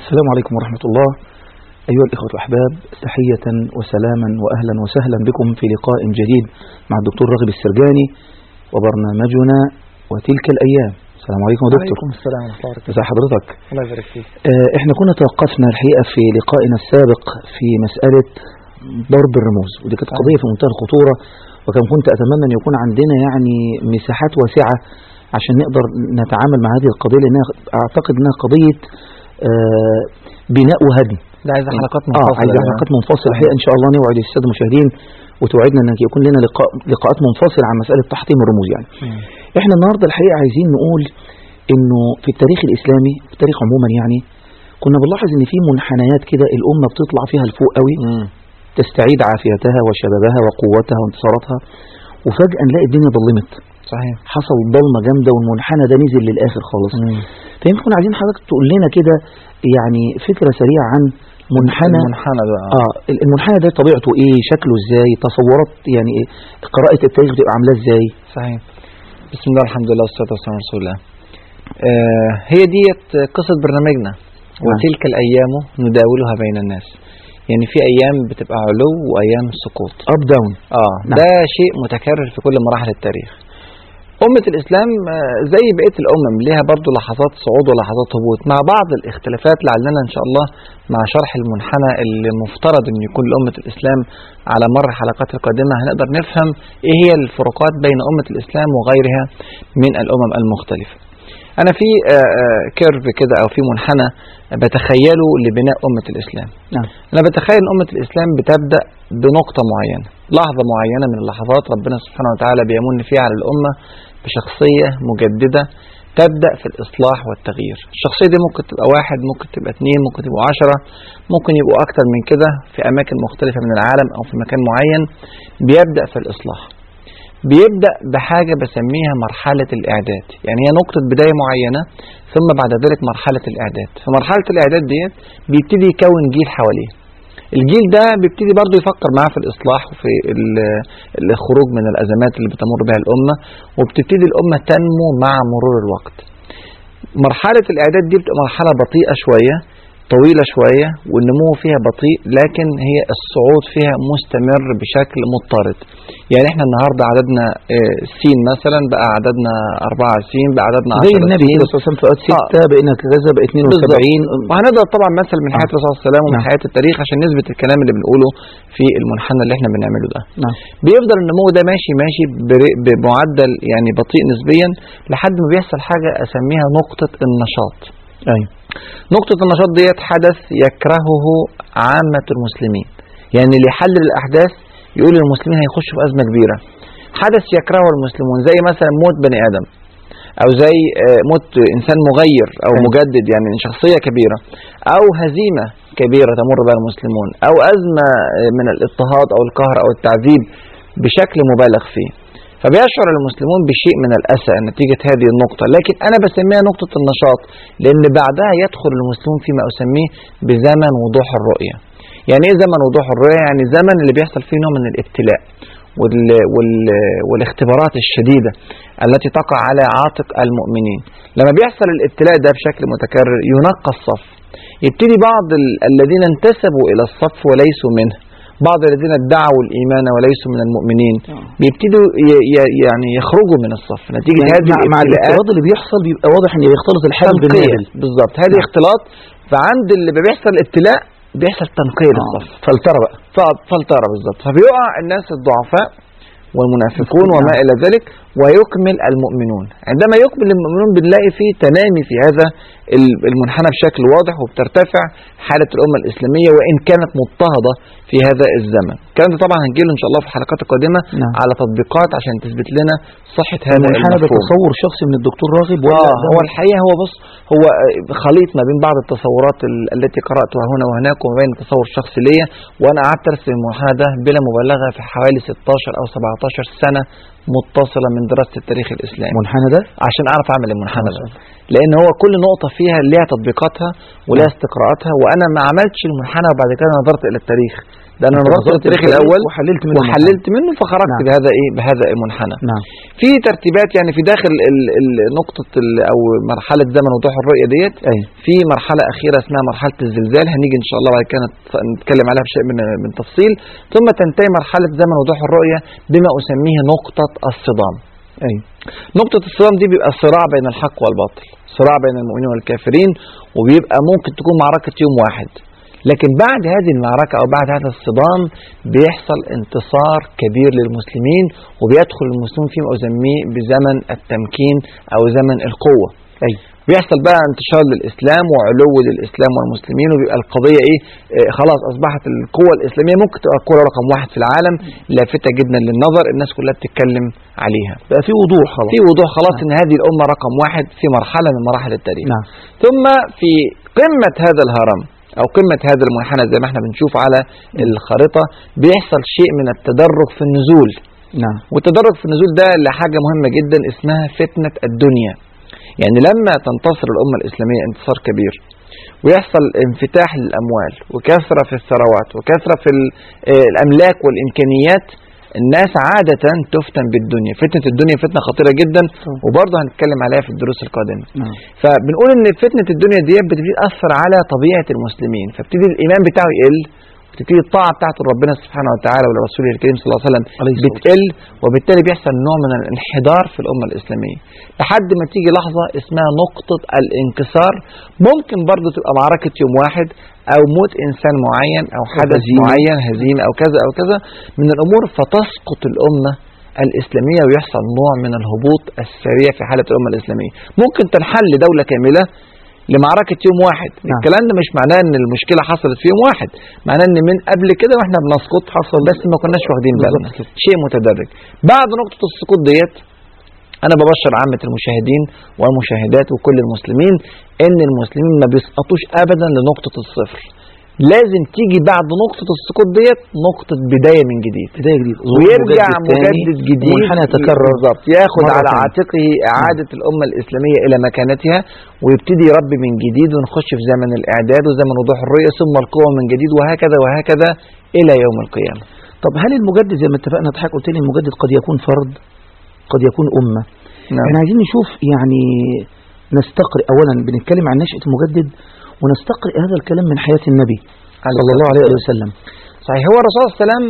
السلام عليكم ورحمة الله أيها الإخوة الأحباب تحية وسلاما وأهلا وسهلا بكم في لقاء جديد مع الدكتور راغب السرجاني وبرنامجنا وتلك الأيام السلام عليكم يا دكتور عليكم السلام ورحمة الله وبركاته ازي حضرتك الله يبارك فيك آه، احنا كنا توقفنا الحقيقة في لقائنا السابق في مسألة ضرب الرموز ودي كانت قضية في منتهى الخطورة وكان كنت أتمنى أن يكون عندنا يعني مساحات واسعة عشان نقدر نتعامل مع هذه القضية لأنها أعتقد أنها قضية آه، بناء وهدم ده عايز حلقات اه منفصلة عايز حلقات منفصلة الحقيقة إن شاء الله نوعد السادة المشاهدين وتوعدنا أن يكون لنا لقاء لقاءات منفصلة عن مسألة تحطيم الرموز يعني مم. احنا النهارده الحقيقه عايزين نقول انه في التاريخ الاسلامي في التاريخ عموما يعني كنا بنلاحظ ان في منحنيات كده الامه بتطلع فيها لفوق قوي مم. تستعيد عافيتها وشبابها وقوتها وانتصاراتها وفجاه نلاقي الدنيا ظلمت صحيح حصل ضلمه جامده والمنحنى ده نزل للاخر خالص مم. فيمكن كنا عايزين حضرتك تقول لنا كده يعني فكره سريعه عن منحنى المنحنى ده اه المنحنى ده طبيعته ايه شكله ازاي تصورات يعني إيه؟ قراءه التاريخ بتبقى عامله ازاي صحيح بسم الله الحمد لله والصلاة والسلام على رسول الله آه هي ديت قصة برنامجنا وتلك الأيام نداولها بين الناس يعني في أيام بتبقى علو وأيام سقوط اب داون اه نعم. ده شيء متكرر في كل مراحل التاريخ أمة الإسلام آه، زي بقية الأمم ليها برضو لحظات صعود ولحظات هبوط مع بعض الاختلافات لعلنا إن شاء الله مع شرح المنحنى اللي مفترض أن يكون لأمة الإسلام على مر الحلقات القادمة هنقدر نفهم إيه هي الفروقات بين أمة الإسلام وغيرها من الأمم المختلفة أنا في آه، آه، كيرف كده أو في منحنى بتخيله لبناء أمة الإسلام نعم أنا بتخيل أن أمة الإسلام بتبدأ بنقطة معينة لحظة معينة من اللحظات ربنا سبحانه وتعالى بيمن فيها على الأمة بشخصية مجددة تبدأ في الإصلاح والتغيير الشخصية دي ممكن تبقى واحد ممكن تبقى اثنين ممكن تبقى عشرة ممكن يبقوا أكتر من كده في أماكن مختلفة من العالم أو في مكان معين بيبدأ في الإصلاح بيبدأ بحاجة بسميها مرحلة الإعداد يعني هي نقطة بداية معينة ثم بعد ذلك مرحلة الإعداد في مرحلة الإعداد ديت بيبتدي يكون جيل حواليه الجيل ده بيبتدي برضه يفكر معاه في الإصلاح وفي ال- الخروج من الأزمات اللي بتمر بها الأمة وبتبتدي الأمة تنمو مع مرور الوقت مرحلة الإعداد دي بتبقى مرحلة بطيئة شوية طويلة شوية والنمو فيها بطيء لكن هي الصعود فيها مستمر بشكل مضطرد يعني احنا النهاردة عددنا آه، سين مثلا بقى عددنا أربعة سين بقى عددنا زي عشرة النبي سين. كده صلى الله عليه وسلم في وقت ستة بقينا كذا بقى 72 وهنضرب طبعا مثل من حياة آه. الرسول صلى الله عليه وسلم ومن نعم. حياة التاريخ عشان نثبت الكلام اللي بنقوله في المنحنى اللي احنا بنعمله ده نعم بيفضل النمو ده ماشي ماشي بر- بمعدل يعني بطيء نسبيا لحد ما بيحصل حاجة أسميها نقطة النشاط ايوه نقطة النشاط ديت حدث يكرهه عامة المسلمين يعني اللي يحلل الأحداث يقول المسلمين هيخشوا في أزمة كبيرة حدث يكرهه المسلمون زي مثلا موت بني آدم أو زي آه، موت إنسان مغير أو أيوة. مجدد يعني شخصية كبيرة أو هزيمة كبيرة تمر بها المسلمون أو أزمة آه، من الاضطهاد أو القهر أو التعذيب بشكل مبالغ فيه فبيشعر المسلمون بشيء من الأسى نتيجة هذه النقطة لكن أنا بسميها نقطة النشاط لأن بعدها يدخل المسلمون فيما أسميه بزمن وضوح الرؤية يعني إيه زمن وضوح الرؤية؟ يعني زمن اللي بيحصل فيه نوع من الابتلاء وال وال والاختبارات الشديدة التي تقع على عاتق المؤمنين لما بيحصل الابتلاء ده بشكل متكرر ينقى الصف يبتدي بعض ال- الذين انتسبوا إلى الصف وليسوا منه بعض الذين ادعوا الإيمان وليسوا من المؤمنين بيبتدوا ي- ي- يعني يخرجوا من الصف نتيجة يعني هذه مع, مع الابتلاءات الافتراض اللي بيحصل بيبقى واضح ان بيختلط الحال تنقية بالنابل بالظبط هذه نعم. اختلاط فعند اللي بيحصل ابتلاء بيحصل تنقية للصف فلترة بقى ف- فلترة بالظبط فبيقع الناس الضعفاء والمنافقون نعم. وما إلى ذلك ويكمل المؤمنون عندما يكمل المؤمنون بنلاقي فيه تنامي في هذا ال- المنحنى بشكل واضح وبترتفع حالة الأمة الإسلامية وإن كانت مضطهدة في هذا الزمن الكلام ده طبعا هنجيله إن شاء الله في الحلقات القادمة نعم. على تطبيقات عشان تثبت لنا صحة هذا المنحنى ده المفهوم تصور شخصي من الدكتور راغب ولا آه ده هو الحقيقة هو بص هو آه، خليط ما بين بعض التصورات ال- التي قرأتها هنا وهناك وما بين تصور شخصي ليا وأنا قعدت أرسم المنحنى ده بلا مبالغة في حوالي 16 أو 17 سنة متصلة من دراسة التاريخ الإسلامي منحنى ده عشان أعرف أعمل المنحنى ما ده شاء الله. لأن هو كل نقطة فيها ليها تطبيقاتها وليها نعم. استقراءاتها وأنا ما عملتش المنحنى وبعد كده نظرت إلى التاريخ ده أنا أنت نظرت نظرت للتاريخ للتاريخ الأول وحللت منه وحللت منه فخرجت نعم. بهذا إيه بهذا المنحنى نعم في ترتيبات يعني في داخل ال- ال- نقطة ال- أو مرحلة زمن وضوح الرؤية ديت أيوة في مرحلة أخيرة اسمها مرحلة الزلزال هنيجي إن شاء الله بعد كده نت- نتكلم عليها بشيء من من تفصيل ثم تنتهي مرحلة زمن وضوح الرؤية بما أسميه نقطة الصدام أيوة نقطة الصدام دي بيبقى صراع بين الحق والباطل صراع بين المؤمنين والكافرين وبيبقى ممكن تكون معركة يوم واحد لكن بعد هذه المعركة أو بعد هذا الصدام بيحصل انتصار كبير للمسلمين وبيدخل المسلمون فيما أسميه بزمن التمكين أو زمن القوة أيوة بيحصل بقى انتشار للإسلام وعلو للإسلام والمسلمين وبيبقى القضية إيه آه، خلاص أصبحت القوة الإسلامية ممكن تبقى القوة رقم واحد في العالم لافتة جدا للنظر الناس كلها بتتكلم عليها بقى في وضوح خلاص في وضوح خلاص ان هذه الامه رقم واحد في مرحله من مراحل التاريخ نعم ثم في قمه هذا الهرم او قمه هذا المنحنى زي ما احنا بنشوف على الخريطه بيحصل شيء من التدرج في النزول نعم والتدرج في النزول ده لحاجه مهمه جدا اسمها فتنه الدنيا يعني لما تنتصر الامه الاسلاميه انتصار كبير ويحصل انفتاح للاموال وكثره في الثروات وكثره في ال- آه، الاملاك والامكانيات الناس عادة تفتن بالدنيا فتنة الدنيا فتنة خطيرة جدا طبعا. وبرضه هنتكلم عليها في الدروس القادمة نعم فبنقول ان فتنة الدنيا دي بتبتدي تأثر على طبيعة المسلمين فبتدي الإيمان بتاعه يقل وتبتدي الطاعة بتاعته لربنا سبحانه وتعالى ولرسوله الكريم صلى الله عليه وسلم عليه الصلاة بتقل وبالتالي بيحصل نوع من الانحدار في الأمة الإسلامية لحد ما تيجي لحظة اسمها نقطة الانكسار ممكن برضه تبقى معركة يوم واحد أو موت إنسان معين أو حدث هزيمة. معين هزيمة أو كذا أو كذا من الأمور فتسقط الأمة الإسلامية ويحصل نوع من الهبوط السريع في حالة الأمة الإسلامية ممكن تنحل دولة كاملة لمعركة يوم واحد نعم. الكلام ده مش معناه ان المشكلة حصلت في يوم واحد معناه ان من قبل كده واحنا بنسقط حصل بس ما كناش واخدين بالنا بالظبط كده. شيء متدرج بعد نقطة السقوط ديت انا ببشر عامة المشاهدين والمشاهدات وكل المسلمين ان المسلمين ما بيسقطوش ابدا لنقطة الصفر لازم تيجي بعد نقطة السقوط ديت نقطة بداية من جديد بداية جديدة ويرجع مجدد تاني مجدد جديد ومنحنى يتكرر بالظبط ياخد مرة على تانية. عاتقه إعادة الأمة الإسلامية إلى مكانتها ويبتدي يربي من جديد ونخش في زمن الإعداد وزمن وضوح الرؤية ثم القوة من جديد وهكذا وهكذا إلى يوم القيامة طب هل المجدد زي ما اتفقنا حضرتك قلت لي المجدد قد يكون فرد قد يكون أمة نعم احنا عايزين نشوف يعني نستقرئ أولا بنتكلم عن نشأة المجدد ونستقرئ هذا الكلام من حياة النبي صلى الله عليه وسلم صحيح هو الرسول صلى الله عليه وسلم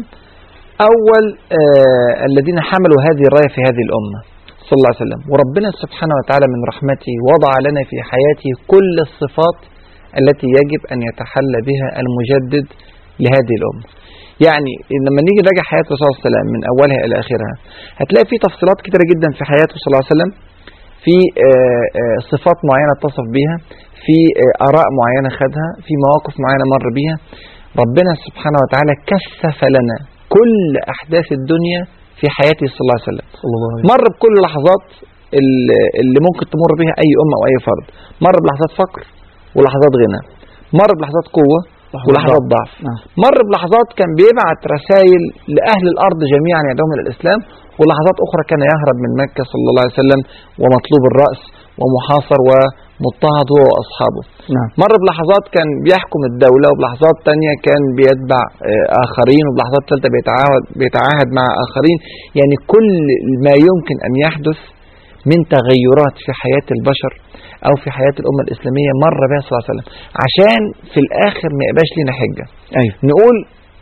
أول آه الذين حملوا هذه الراية في هذه الأمة صلى الله عليه وسلم وربنا سبحانه وتعالى من رحمته وضع لنا في حياته كل الصفات التي يجب أن يتحلى بها المجدد لهذه الأمة يعني لما نيجي نراجع حياة الرسول صلى الله عليه وسلم من أولها إلى آخرها هتلاقي في تفصيلات كتيرة جدا في حياته صلى الله عليه وسلم في آه، آه، صفات معينة اتصف بها في آه، آراء معينة خدها في مواقف معينة مر بها ربنا سبحانه وتعالى كثف لنا كل أحداث الدنيا في حياته صلى الله عليه وسلم صلى الله عليه وسلم مر بكل لحظات ال- اللي ممكن تمر بها أي أمة أو أي فرد مر بلحظات فقر ولحظات غنى مر بلحظات قوة ولحظات ضعف نعم. مر بلحظات كان بيبعت رسائل لأهل الأرض جميعا يدعوهم إلى الإسلام ولحظات أخرى كان يهرب من مكة صلى الله عليه وسلم ومطلوب الرأس ومحاصر ومضطهد هو وأصحابه نعم مر بلحظات كان بيحكم الدولة وبلحظات تانية كان بيتبع آه، آخرين وبلحظات ثالثة بيتعاهد, بيتعاهد مع آخرين يعني كل ما يمكن أن يحدث من تغيرات في حياة البشر أو في حياة الأمة الإسلامية مر بها صلى الله عليه وسلم عشان في الآخر ما يبقاش لنا حجة أيوه نقول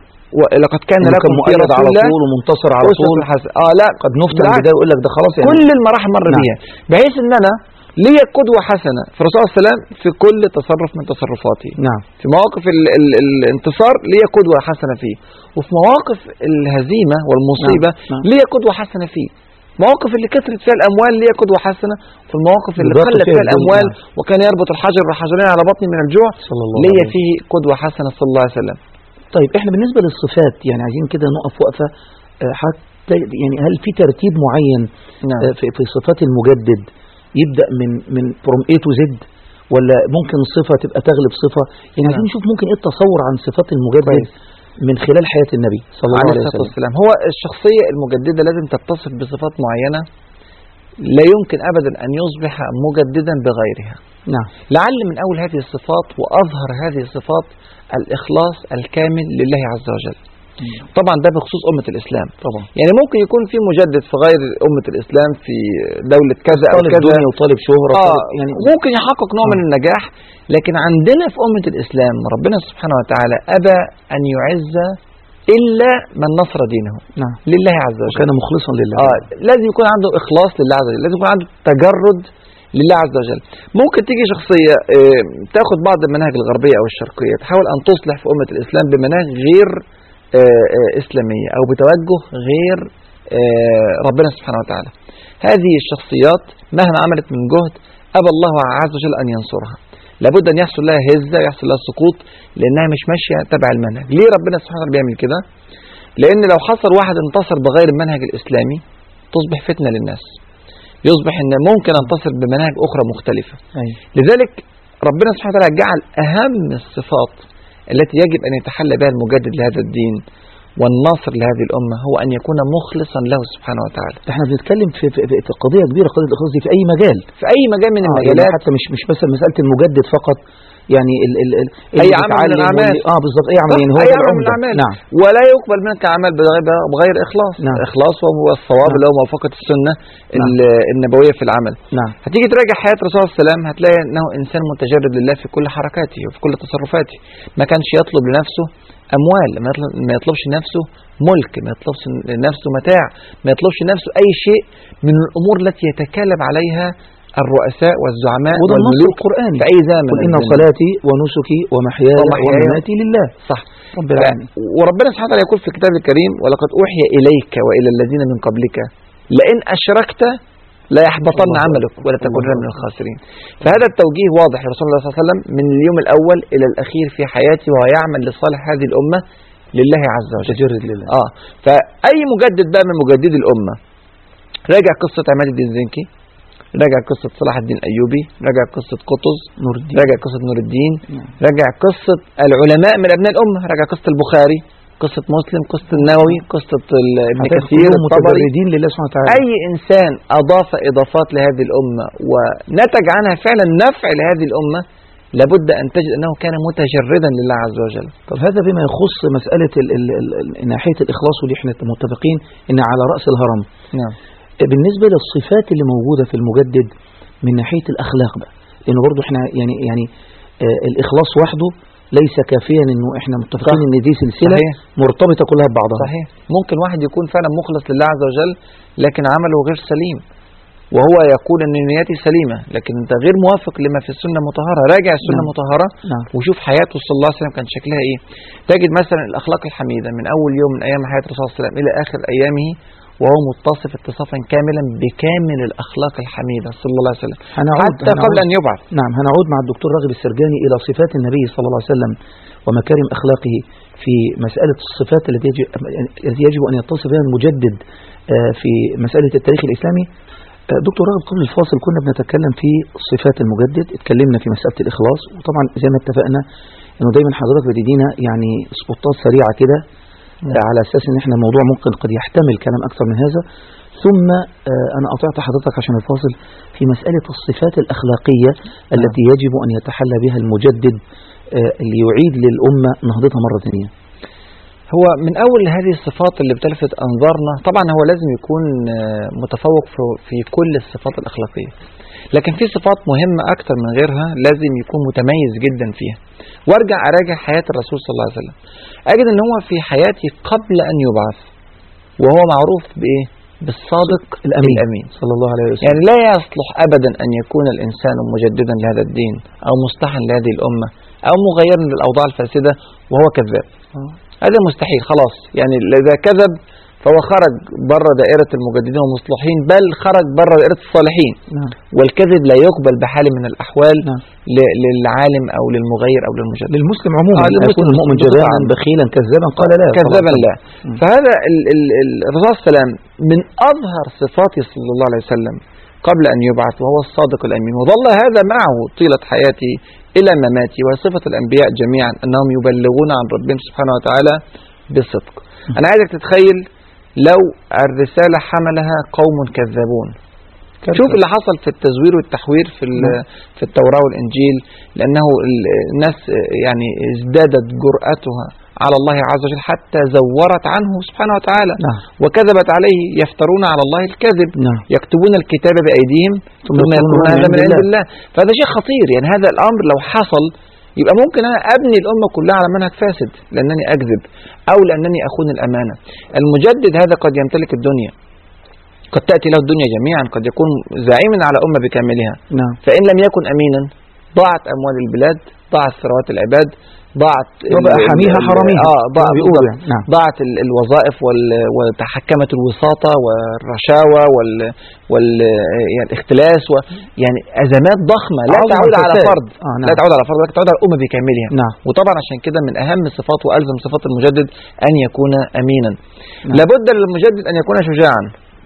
لقد كان إنه لكم كان في مؤيد رسول على الله طول ومنتصر على أسوة طول حسنة. اه لا قد نفتن بالعكس. بده يقول لك ده خلاص يعني كل المراحل مر نعم. بيها بحيث ان انا ليا قدوة حسنة في الرسول صلى الله عليه وسلم في كل تصرف من تصرفاتي نعم في مواقف ال ال الانتصار ليا قدوة حسنة فيه وفي مواقف الهزيمة والمصيبة نعم، نعم. ليا قدوة حسنة فيه مواقف اللي كثرت فيها الأموال ليا قدوة حسنة في المواقف اللي ضاق قلت فيها فيها الدنيا. الأموال وكان يربط الحجر والحجرين على بطني من الجوع صلى الله ليا عليه فيه قدوة حسنة صلى الله عليه وسلم طيب احنا بالنسبة للصفات يعني عايزين كده نقف وقفة آه، حتى يعني هل في ترتيب معين نعم آه، في, في صفات المجدد يبدأ من من from A to Z ولا ممكن صفة تبقى تغلب صفة يعني عايزين نعم. نشوف ممكن ايه التصور عن صفات المجدد كويس. من خلال حياة النبي صلى الله عليه عليه الصلاة وسلم والسلام هو الشخصية المجددة لازم تتصف بصفات معينة لا يمكن أبدا أن يصبح مجددا بغيرها نعم لعل من أول هذه الصفات وأظهر هذه الصفات الإخلاص الكامل لله عز وجل طبعا ده بخصوص أمة الإسلام طبعا يعني ممكن يكون في مجدد في غير أمة الإسلام في دولة كذا أو طالب كذا دنيا وطالب شهرة آه طالب يعني ممكن يحقق نوع آه. من النجاح لكن عندنا في أمة الإسلام ربنا سبحانه وتعالى أبى أن يعز إلا من نصر دينه نعم لله عز وجل وكان مخلصا لله آه لازم يكون عنده إخلاص لله عز وجل لازم يكون عنده تجرد لله عز وجل ممكن تيجي شخصية آه، تاخد بعض المناهج الغربية أو الشرقية تحاول أن تصلح في أمة الإسلام بمناهج غير آه، آه، إسلامية أو بتوجه غير آه، ربنا سبحانه وتعالى هذه الشخصيات مهما عملت من جهد أبى الله عز وجل أن ينصرها لابد أن يحصل لها هزة ويحصل لها سقوط لأنها مش ماشية تبع المنهج ليه ربنا سبحانه وتعالى بيعمل كده لأن لو حصل واحد انتصر بغير المنهج الإسلامي تصبح فتنة للناس يصبح أن ممكن أنتصر بمناهج أخرى مختلفة أيوة. لذلك ربنا سبحانه وتعالى جعل أهم الصفات التي يجب أن يتحلى بها المجدد لهذا الدين والناصر لهذه الأمة هو أن يكون مخلصا له سبحانه وتعالى احنا بنتكلم في, في, في قضية كبيرة قضية الإخلاص دي في أي مجال في أي مجال من آه، يعني المجالات حتى مش مش بس مسألة المجدد فقط يعني ال ال ال أي اللي عمل من بيتعلم الأعمال. واللي- اه بالظبط أي عمل صح، يعني هو أي ده عمل من العمدة. الأعمال. نعم ولا يقبل منك عمل بغير, بغير إخلاص نعم. إخلاص وهو الصواب نعم. اللي هو موافقة السنة ال- النبوية في العمل نعم هتيجي تراجع حياة الرسول صلى الله عليه وسلم هتلاقي أنه إنسان متجرد لله في كل حركاته وفي كل تصرفاته ما كانش يطلب لنفسه أموال ما يطلب ما يطلبش لنفسه ملك ما يطلبش لنفسه متاع ما يطلبش لنفسه أي شيء من الأمور التي يتكالب عليها الرؤساء والزعماء وده النص والملوك القرآني في أي زمن قل إن من- صلاتي ونسكي ومحياي ومحياي ومماتي لله صح رب العالمين وربنا سبحانه وتعالى يقول في الكتاب الكريم ولقد أوحي إليك وإلى الذين من قبلك لئن أشركت لا يحبطن الله عملك ولا تكونن الله من الخاسرين فهذا التوجيه واضح لرسول الله صلى الله عليه وسلم من اليوم الأول إلى الأخير في حياته وهو يعمل لصالح هذه الأمة لله عز وجل تجرد لله آه فأي مجدد بقى من مجددي الأمة راجع قصة عماد الدين زنكي راجع قصة صلاح الدين أيوبي راجع قصة قطز نور الدين راجع قصة نور الدين نعم. راجع قصة العلماء من أبناء الأمة راجع قصة البخاري قصة مسلم قصة النووي قصة ال- ابن هتلاقي كثير كلهم الطبري متجردين لله سبحانه وتعالى أي إنسان أضاف إضافات لهذه الأمة ونتج عنها فعلا نفع لهذه الأمة لابد أن تجد أنه كان متجردا لله عز وجل طب هذا بما يخص مسألة ال ال ال ال ناحية الإخلاص واللي احنا متفقين إن على رأس الهرم نعم بالنسبة للصفات اللي موجودة في المجدد من ناحية الأخلاق بقى لأنه برضو احنا يعني يعني آه الإخلاص وحده ليس كافيا إنه احنا متفقين صح. إن دي سلسلة صحيح. مرتبطة كلها ببعضها صحيح ممكن واحد يكون فعلا مخلص لله عز وجل لكن عمله غير سليم وهو يقول ان نيتي سليمه لكن انت غير موافق لما في السنه المطهره راجع السنه نعم. المطهره نعم وشوف حياته صلى الله عليه وسلم كان شكلها ايه تجد مثلا الاخلاق الحميده من اول يوم من ايام حياه الرسول صلى الله عليه وسلم الى اخر ايامه وهو متصف اتصافا كاملا بكامل الاخلاق الحميده صلى الله عليه وسلم هنعود حتى قبل هنعود ان يبعث نعم هنعود مع الدكتور راغب السرجاني إلى صفات النبي صلى الله عليه وسلم ومكارم أخلاقه في مسألة الصفات التي يجب, التي يجب أن يتصف بها المجدد آه، في مسألة التاريخ الإسلامي آه، دكتور راغب قبل الفاصل كنا بنتكلم في صفات المجدد اتكلمنا في مسألة الإخلاص وطبعا زي ما اتفقنا انه دايما حضرتك بتدينا يعني سبوتات سريعة كده آه، على اساس ان احنا الموضوع ممكن قد يحتمل كلام اكثر من هذا ثم آه، انا قطعت حضرتك عشان الفاصل في مسألة الصفات الأخلاقية التي يجب أن يتحلى بها المجدد آه، ليعيد للأمة نهضتها مرة ثانية هو من أول هذه الصفات اللي بتلفت أنظارنا طبعا هو لازم يكون آه، متفوق في- في كل الصفات الأخلاقية لكن في صفات مهمة أكتر من غيرها لازم يكون متميز جدا فيها وارجع أراجع حياة الرسول صلى الله عليه وسلم أجد أن هو في حياته قبل أن يبعث وهو معروف بإيه؟ بالصادق الأمين. الأمين صلى الله عليه وسلم يعني لا يصلح أبدا أن يكون الإنسان مجددا لهذا الدين أو مصلحا لهذه الأمة أو مغيرا للأوضاع الفاسدة وهو كذاب آه. هذا مستحيل خلاص يعني إذا كذب فهو خرج بره دائرة المجددين والمصلحين بل خرج بره دائرة الصالحين نعم والكذب لا يقبل بحال من الأحوال نعم. ل- للعالم أو للمغير أو للمجدد للمسلم عموما آه، للمسلم يكون المؤمن بصفة جبانا عامة. بخيلا كذابا قال لا كذبا طبعاً. لا مم. فهذا ال- ال- ال- الرسول صلى الله عليه وسلم من أظهر صفاته صلى الله عليه وسلم قبل أن يبعث وهو الصادق الأمين وظل هذا معه طيلة حياته إلى مماته وصفة الأنبياء جميعا أنهم يبلغون عن ربهم سبحانه وتعالى بصدق أنا عايزك تتخيل لو الرسالة حملها قوم كذابون شوف اللي حصل في التزوير والتحوير في ال- نعم. في التوراة والإنجيل لأنه ال- الناس يعني ازدادت جرأتها على الله عز وجل حتى زورت عنه سبحانه وتعالى نعم وكذبت عليه يفترون على الله الكذب نعم يكتبون الكتاب بأيديهم ثم ثم يقولون يقولون هذا من عند عند الله. الله فهذا شيء خطير يعني هذا الأمر لو حصل يبقى ممكن أنا أبني الأمة كلها على منهج فاسد لأنني أكذب أو لأنني أخون الأمانة المجدد هذا قد يمتلك الدنيا قد تأتي له الدنيا جميعا قد يكون زعيما على أمة بكاملها نعم فإن لم يكن أمينا ضاعت أموال البلاد ضاعت ثروات العباد ضاعت وبقى ال- حاميها ال- حراميها اه ضاع كما بيقولوا بالضبط. يعني. نعم ضاعت ال- الوظائف وال- وتحكمت الوساطة والرشاوى وال, وال يعني الاختلاس و يعني أزمات ضخمة لا عظمة تعود على الفساد. فرد آه نعم. لا تعود على فرد ولكن تعود على الأمة بكاملها نعم وطبعا عشان كده من أهم صفات وألزم صفات المجدد أن يكون أمينا نعم. لابد للمجدد أن يكون شجاعا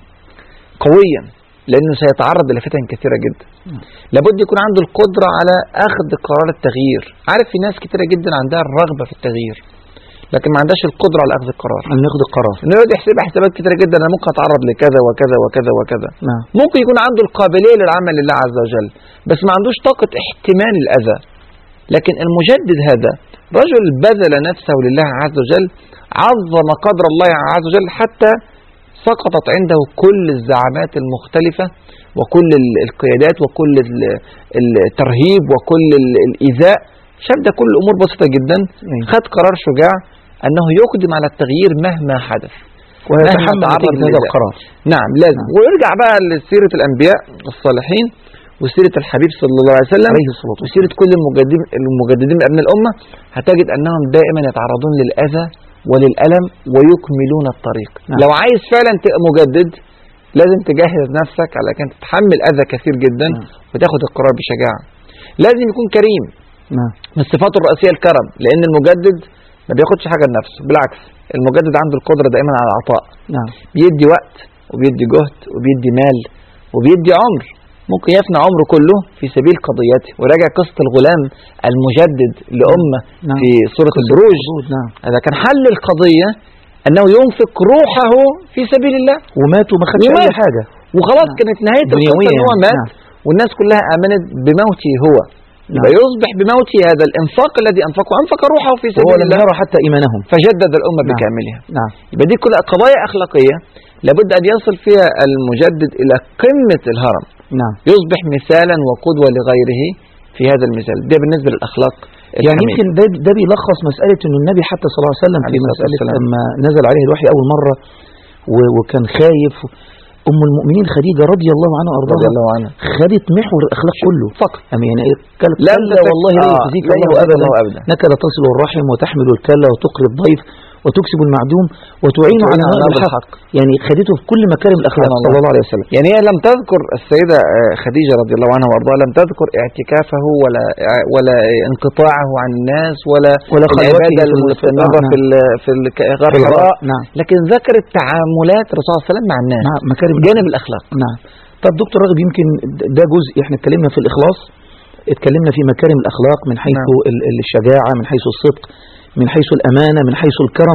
قويا لأنه سيتعرض إلى فتن كثيرة جدا نعم. لابد يكون عنده القدرة على أخذ قرار التغيير عارف في ناس كثيرة جدا عندها الرغبة في التغيير لكن ما عندهاش القدرة على أخذ القرار أن ناخذ القرار انه يقعد يحسب حسابات كتيرة جدا انا ممكن اتعرض لكذا وكذا وكذا وكذا نعم ممكن يكون عنده القابلية للعمل لله عز وجل بس ما عندوش طاقة احتمال الأذى لكن المجدد هذا رجل بذل نفسه لله عز وجل عظم قدر الله عز وجل حتى سقطت عنده كل الزعامات المختلفة وكل ال- القيادات وكل ال- الترهيب وكل ال- الإيذاء شاف ده كل الأمور بسيطة جدا أيوة. خد قرار شجاع أنه يقدم على التغيير مهما حدث ويتحمل تعرض نتيجة هذا للإيذاء. القرار نعم لازم نعم. ويرجع بقى لسيرة الأنبياء الصالحين وسيرة الحبيب صلى الله عليه وسلم عليه الصلاة والسلام وسيرة كل المجددين المجددين من أبناء الأمة هتجد أنهم دائما يتعرضون للأذى وللألم ويكملون الطريق نعم. لو عايز فعلا تبقى مجدد لازم تجهز نفسك على أن تتحمل أذى كثير جدا نعم. وتاخد القرار بشجاعة لازم يكون كريم نعم من صفاته الرئيسية الكرم لأن المجدد ما بياخدش حاجة لنفسه بالعكس المجدد عنده القدرة دائما على العطاء نعم بيدي وقت وبيدي جهد وبيدي مال وبيدي عمر ممكن يفنى عمره كله في سبيل قضيته وراجع قصة الغلام المجدد لأمة نعم. في سورة البروج مظبوط، نعم هذا كان حل القضية أنه ينفق روحه في سبيل الله ومات وما خدش ومات. أي حاجة وخلاص نعم. كانت نهاية القصة دنيوية أن هو يعني. مات نعم. والناس كلها آمنت بموته هو يبقى نعم. يصبح بموته هذا الإنفاق الذي أنفقه أنفق روحه في وهو سبيل لم الله يرى حتى إيمانهم فجدد الأمة نعم. بكاملها نعم يبقى دي كلها قضايا أخلاقية لابد أن يصل فيها المجدد إلى قمة الهرم نعم يصبح مثالا وقدوة لغيره في هذا المثال ده بالنسبة للأخلاق يعني الحميدة. يمكن ده ده بيلخص مسألة إنه النبي حتى صلى الله عليه وسلم في عليه الصلاة مسألة والسلام. لما نزل عليه الوحي أول مرة و- وكان خايف أم المؤمنين خديجة رضي الله عنها رضي وأرضاها الله عنه خدت محور الأخلاق كله فقط أم يعني إيه؟ قالت لم كلا تتك- والله لا آه، يخزيك لا الله يخزيك أبدا الله أبدا. إنك لتصل الرحم وتحمل الكلة وتقري الضيف وتكسب المعدوم وتعين على وتعين على نوائب نوائب الحق يعني خدته في كل مكارم الأخلاق سبحان صلى الله. الله عليه وسلم يعني هي لم تذكر السيدة آه، خديجة رضي الله عنها وارضاها لم تذكر اعتكافه ولا ولا انقطاعه عن الناس ولا ولا خلوته العبادة في المستمرة المستقبل. في ال- في ال- غار في الغار. حراء نعم لكن ذكرت تعاملات الرسول صلى الله عليه وسلم مع الناس نعم مكارم جانب الأخلاق نعم طب دكتور راغب يمكن ده جزء احنا اتكلمنا في الإخلاص اتكلمنا في مكارم الأخلاق من حيث نعم. ال- ال- الشجاعة من حيث الصدق من حيث الأمانة من حيث الكرم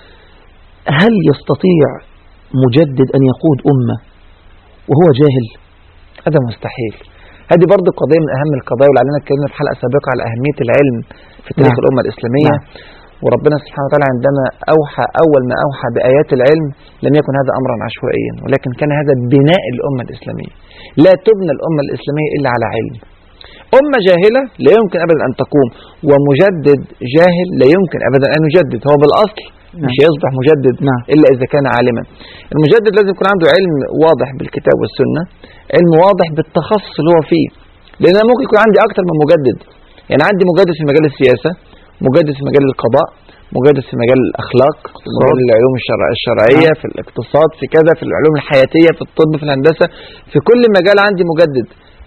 هل يستطيع مجدد أن يقود أمة وهو جاهل هذا مستحيل هذه برضه قضية من أهم القضايا ولعلنا اتكلمنا في حلقة سابقة على أهمية العلم في تاريخ نعم. الأمة الإسلامية نعم. وربنا سبحانه وتعالى عندما أوحى أول ما أوحى بآيات العلم لم يكن هذا أمرا عشوائيا ولكن كان هذا بناء الأمة الإسلامية لا تبنى الأمة الإسلامية إلا على علم أمة جاهلة لا يمكن أبدا أن تقوم ومجدد جاهل لا يمكن أبدا أن يجدد هو بالأصل نعم. مش يصبح مجدد نعم. إلا إذا كان عالما المجدد لازم يكون عنده علم واضح بالكتاب والسنة علم واضح بالتخصص اللي هو فيه لأن أنا ممكن يكون عندي أكتر من مجدد يعني عندي مجدد في مجال السياسة مجدد في مجال القضاء مجدد في مجال الأخلاق في مجال العلوم الشرع- الشرعية في الاقتصاد في كذا في العلوم الحياتية في الطب في الهندسة في كل مجال عندي مجدد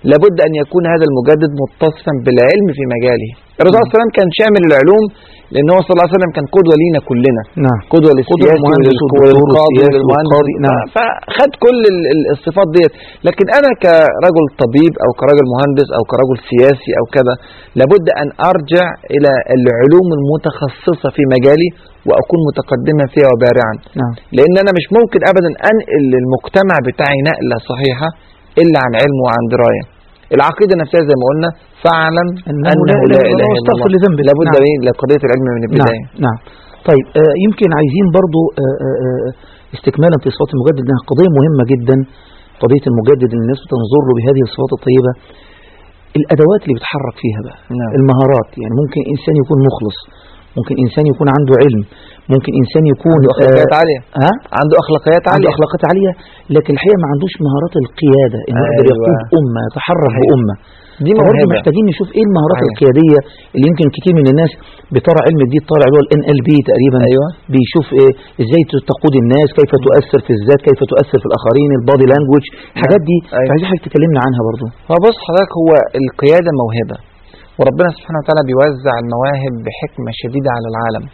لابد أن يكون هذا المجدد متصفا بالعلم في مجاله الرسول صلى الله عليه وسلم كان شامل العلوم لأن هو صلى الله عليه وسلم كان قدوة لينا كلنا نعم قدوة للسياسي المهندس وللك- والدكتور وللقاضي والسياسي وللمهندس والقاضي، نعم. فخد كل ال- ال- الصفات ديت لكن أنا كرجل طبيب أو كرجل مهندس أو كرجل سياسي أو كذا لابد أن أرجع إلى العلوم المتخصصة في مجالي وأكون متقدما فيها وبارعا نعم لان انا مش ممكن ابدا انقل المجتمع بتاعي نقله صحيحه الا عن علم وعن درايه العقيده نفسها زي ما قلنا فاعلم أنه انه لا لا إله إلا اله الله الا واستغفر الله لذنبك. لابد نعم. من لقضيه العلم من البدايه نعم نعم طيب آه يمكن عايزين برضو آه آه آه، استكمالا في صفات المجدد انها قضية مهمة جدا قضية المجدد ان الناس بتنظر له بهذه الصفات الطيبة الادوات اللي بيتحرك فيها بقى نعم. المهارات يعني ممكن انسان يكون مخلص ممكن انسان يكون عنده علم ممكن انسان يكون عنده اخلاقيات عاليه ها عنده اخلاقيات عنده عاليه اخلاقات عاليه لكن الحقيقه ما عندوش مهارات القياده انه يقدر أيوة. يقود امه يتحرك صحيح. بامه دي فبرضه موهبه محتاجين نشوف ايه المهارات صحيح. القياديه اللي يمكن كتير من الناس بترى علم الجديد طالع اللي هو الان ال بي تقريبا ايوه بيشوف إيه ازاي تقود الناس كيف تؤثر في الذات كيف تؤثر في الاخرين البادي لانجوج الحاجات دي أيوة. عايزين حضرتك تكلمنا عنها برضه هو بص حضرتك هو القياده موهبه وربنا سبحانه وتعالى بيوزع المواهب بحكمه شديده على العالم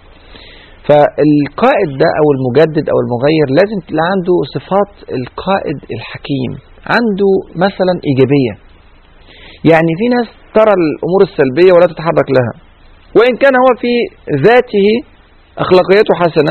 فالقائد ده او المجدد او المغير لازم تلاقي عنده صفات القائد الحكيم عنده مثلا ايجابيه يعني في ناس ترى الامور السلبيه ولا تتحرك لها وان كان هو في ذاته اخلاقياته حسنه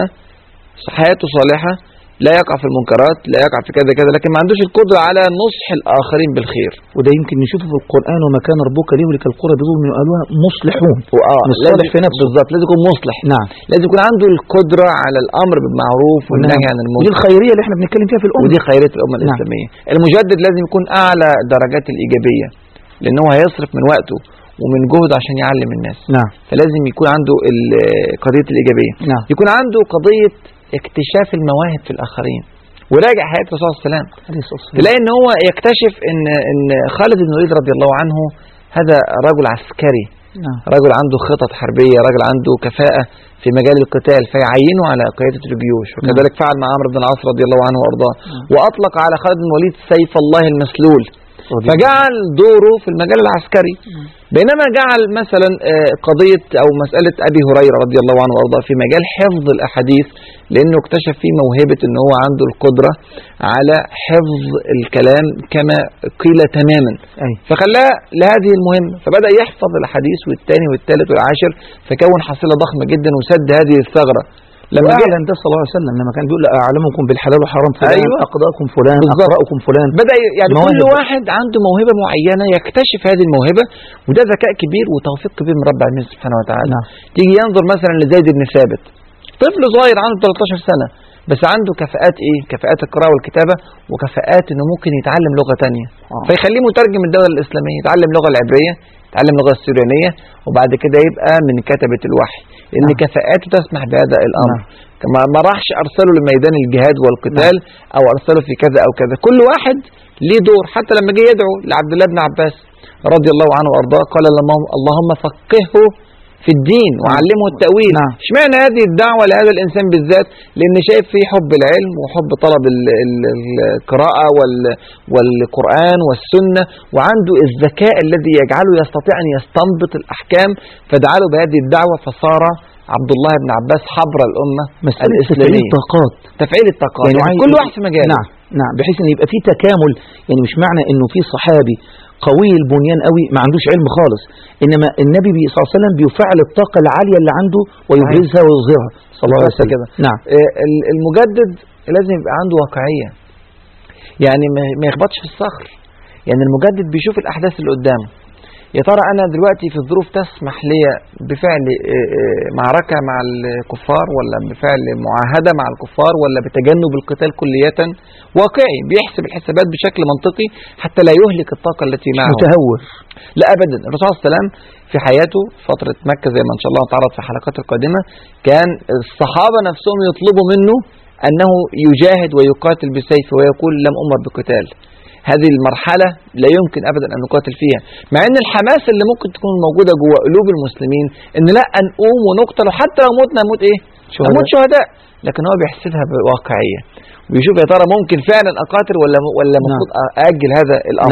حياته صالحه لا يقع في المنكرات لا يقع في كذا كذا لكن ما عندوش القدره على نصح الاخرين بالخير وده يمكن نشوفه في القران وما كان ربك ليهلك القرى بظلم قالوها مصلحون وآه مش لازم- صالح في نفسه. بالظبط لازم يكون مصلح نعم لازم يكون عنده القدره على الامر بالمعروف والنهي عن ودي المنكر الخيريه اللي احنا بنتكلم فيها في الامه ودي خيريه الامه نعم. الاسلاميه المجدد لازم يكون اعلى درجات الايجابيه لان هو هيصرف من وقته ومن جهده عشان يعلم الناس نعم فلازم يكون عنده ال- قضيه الايجابيه نعم يكون عنده قضيه اكتشاف المواهب في الاخرين وراجع حياه الرسول صلى الله عليه وسلم عليه الصلاه والسلام تلاقي ان هو يكتشف ان ان خالد بن الوليد رضي الله عنه هذا رجل عسكري نعم رجل عنده خطط حربيه رجل عنده كفاءه في مجال القتال فيعينه على قياده الجيوش وكذلك فعل مع عمرو بن العاص رضي الله عنه وارضاه واطلق على خالد بن الوليد سيف الله المسلول رضي فجعل دوره في المجال العسكري بينما جعل مثلا آه، قضية أو مسألة أبي هريرة رضي الله عنه وأرضاه في مجال حفظ الأحاديث لأنه اكتشف فيه موهبة أن هو عنده القدرة على حفظ الكلام كما قيل تماما أي فخلاه لهذه المهمة فبدأ يحفظ الحديث والثاني والثالث والعاشر فكون حصيلة ضخمة جدا وسد هذه الثغرة لما جه وأعلن ده صلى الله عليه وسلم لما كان بيقول أعلمكم بالحلال والحرام فلان أيوة. أقضاكم فلان بالظبط. أقرأكم فلان بدأ يعني مواهب كل بقى. واحد عنده موهبة معينة يكتشف هذه الموهبة وده ذكاء كبير وتوفيق كبير من رب العالمين سبحانه وتعالى نعم. تيجي ينظر مثلا لزيد بن ثابت طفل صغير عنده 13 سنة بس عنده كفاءات ايه كفاءات القراءة والكتابة وكفاءات انه ممكن يتعلم لغة تانية آه. فيخليه مترجم الدولة الإسلامية يتعلم اللغة العبرية يتعلم اللغة السوريانية وبعد كده يبقى من كتبة الوحي لأن نعم. كفاءاته تسمح بهذا الأمر نعم. كما ما راحش أرسله لميدان الجهاد والقتال أو أرسله في كذا أو كذا كل واحد ليه دور حتى لما جه يدعو لعبد الله بن عباس رضي الله عنه وأرضاه قال اللهم- اللهم فقهه في الدين وعلمه التأويل نعم. اشمعنى هذه الدعوة لهذا الإنسان بالذات لأن شايف فيه حب العلم وحب طلب ال- ال- القراءة وال- والقرآن والسنة وعنده الذكاء الذي يجعله يستطيع أن يستنبط الأحكام فدعا له بهذه الدعوة فصار عبد الله بن عباس حبر الأمة مسألة تفعيل الإسلامية الطاقات تفعيل الطاقات يعني, عايز- كل واحد في مجاله نعم نعم بحيث ان يبقى في تكامل يعني مش معنى انه في صحابي قوي البنيان قوي ما عندوش علم خالص انما النبي بي- صلى الله عليه وسلم بيفعل الطاقه العاليه اللي عنده ويبرزها ويظهرها صلى الله عليه بالظبط وسلم كده. نعم آه، ال- المجدد لازم يبقى عنده واقعية يعني ما ما يخبطش في الصخر يعني المجدد بيشوف الأحداث اللي قدامه يا ترى أنا دلوقتي في الظروف تسمح لي بفعل آه، آه، معركة مع الكفار ولا بفعل معاهدة مع الكفار ولا بتجنب القتال كلية واقعي بيحسب الحسابات بشكل منطقي حتى لا يهلك الطاقة التي معه متهور لا ابدا الرسول صلى الله عليه وسلم في حياته فتره مكه زي ما ان شاء الله تعرض في الحلقات القادمه كان الصحابه نفسهم يطلبوا منه انه يجاهد ويقاتل بالسيف ويقول لم امر بقتال هذه المرحلة لا يمكن أبدا أن نقاتل فيها مع أن الحماس اللي ممكن تكون موجودة جوه قلوب المسلمين أن لا نقوم ونقتل وحتى لو متنا نموت إيه؟ شهداء. نموت شهداء لكن هو بيحسبها بواقعية ويشوف يا ترى ممكن فعلا أقاتل ولا ولا المفروض أأجل هذا الأمر نعم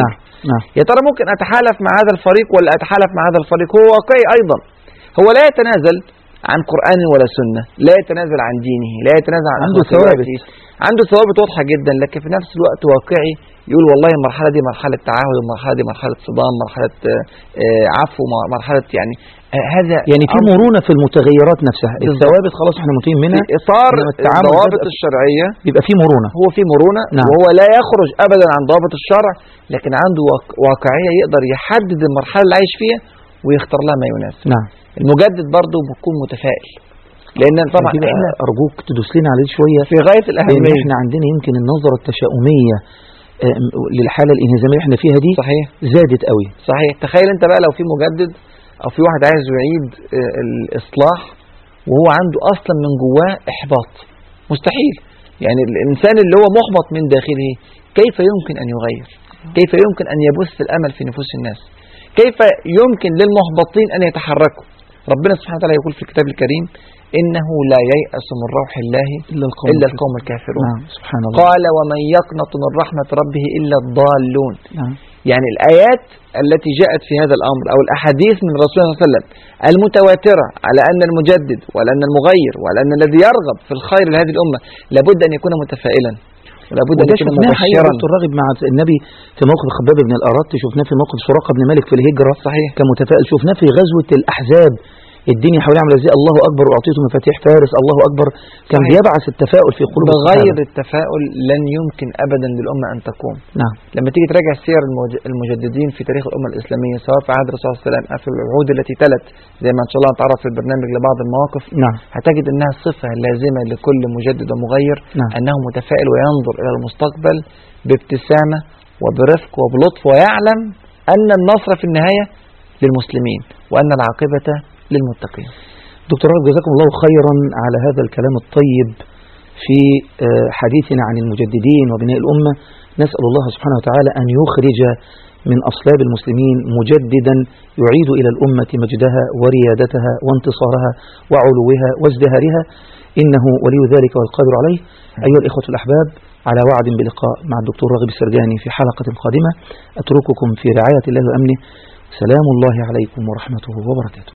نعم يا ترى ممكن أتحالف مع هذا الفريق ولا أتحالف مع هذا الفريق هو واقعي أيضا هو لا يتنازل عن قرآن ولا سنة لا يتنازل عن دينه لا يتنازل عن عنده أخلاقياته. ثوابت. عنده ثوابت واضحة جدا لكن في نفس الوقت واقعي يقول والله المرحلة دي مرحلة تعاهد المرحلة دي مرحلة صدام مرحلة آه، آه، عفو م- مرحلة يعني آه، هذا يعني في أمر مرونة في المتغيرات نفسها بالظبط. الثوابت خلاص احنا متين منها في إطار إنما التعامل الضوابط بدأ- الشرعية بيبقى في مرونة هو في مرونة نعم. وهو لا يخرج أبدا عن ضوابط الشرع لكن عنده واق- واقعية يقدر يحدد المرحلة اللي عايش فيها ويختار لها ما يناسب نعم المجدد برضه بيكون متفائل لأن طبعا دي بقى احنا أرجوك تدوس لنا عليه شوية في غاية لأن الأهمية احنا عندنا يمكن النظرة التشاؤمية آه، م- للحالة الانهزامية اللي احنا فيها دي صحيح زادت قوي صحيح تخيل انت بقى لو في مجدد او في واحد عايز يعيد آه، الاصلاح وهو عنده اصلا من جواه احباط مستحيل يعني الانسان اللي هو محبط من داخله كيف يمكن ان يغير كيف يمكن ان يبث الامل في نفوس الناس كيف يمكن للمحبطين ان يتحركوا ربنا سبحانه وتعالى يقول في الكتاب الكريم انه لا ييأس من روح الله إلا القوم الا القوم الكافرون نعم سبحان الله قال ومن يقنط من رحمة ربه إلا الضالون نعم يعني الآيات التي جاءت في هذا الأمر أو الأحاديث من رسول الله صلى الله عليه وسلم المتواترة على أن المجدد وعلى أن المغير وعلى أن الذي يرغب في الخير لهذه الأمة لابد أن يكون متفائلا ولابد أن وده يكون شفناه حقيقة مبشرا دكتور راغب مع النبي في موقف خباب بن الأرات شفناه في موقف سراقة بن مالك في الهجرة صحيح كان متفائل شفناه في غزوة الأحزاب الدنيا حواليه عامله ازاي الله اكبر واعطيته مفاتيح فارس الله اكبر كان صحيح. بيبعث التفاؤل في قلوب بغير الصحابة. التفاؤل لن يمكن أبدا للأمة أن تقوم نعم لما تيجي تراجع سير المج- المجددين في تاريخ الأمة الإسلامية سواء في عهد الرسول صلى الله عليه وسلم أو في العهود التي تلت زي ما إن شاء الله نتعرف في البرنامج لبعض المواقف نعم هتجد انها صفة لازمة لكل مجدد ومغير نعم. انه متفائل وينظر الى المستقبل بابتسامة وبرفق وبلطف ويعلم ان النصر في النهاية للمسلمين وان العاقبة للمتقين دكتور رجب جزاكم الله خيرا على هذا الكلام الطيب في آه، حديثنا عن المجددين وبناء الأمة نسأل الله سبحانه وتعالى أن يخرج من أصلاب المسلمين مجددا يعيد إلى الأمة مجدها وريادتها وانتصارها وعلوها وازدهارها إنه ولي ذلك والقادر عليه أيها الإخوة الأحباب على وعد بلقاء مع الدكتور راغب السرجاني في حلقة قادمة أترككم في رعاية الله وأمنه سلام الله عليكم ورحمته وبركاته